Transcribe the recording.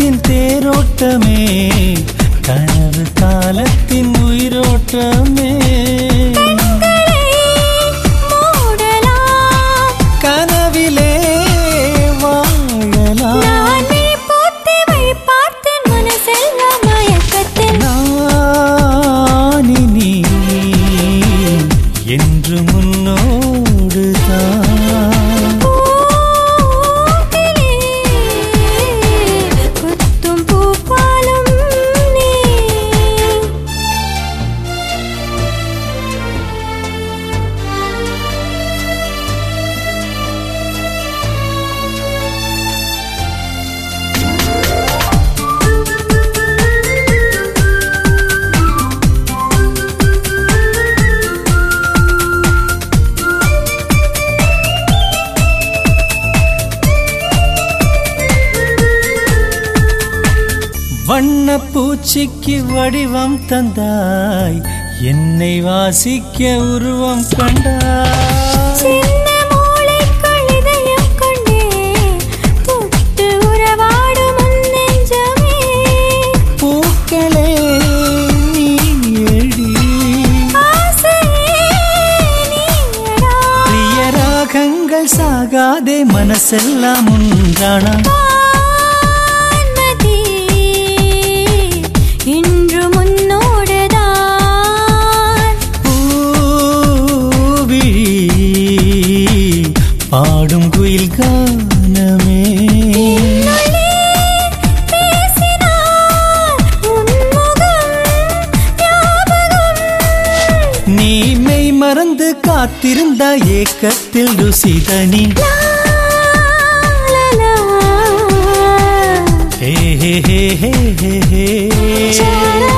காலத்தின் தேரோட்டமே கனவு காலத்தின் உயிரோட்டமே கண்களை மூடலாம் கனவிலே வாழலாம் நான் நீ போத்தி வை பார்த்தேன் மனசெல்லாம் மயக்கத்தில் நான் இனி என்று முன்னோடுதான் பூக்கிலே குத்தும் பூப்பாலும் நீ வண்ண பூச்சிக்கு வடிவம் தந்தாய் என்னை வாசிக்க உருவம் கண்டாய் சின்ன மூளைக்குள் இதயம் கொண்டே தொட்டு உறவாடும் உன் நெஞ்சமே பூக்களே நீ எழி ஆசையே நீயடா பிரிய ராகங்கள் சாகாதே மனசெல்லாம் உண்டானா வான்மதி இன்று முன்னோடுதான் பூவிழி பாடும் குயில் கானமே என்னுள்ளே பேசினார் உன் முகம் ஞாபகம் நீ மெய் மறந்து காத்திருந்த ஏக்கத்தில் ருசிதனி லா, லா, லா. ஹே ஹே ஹே ஹே ஹே ஹே சரா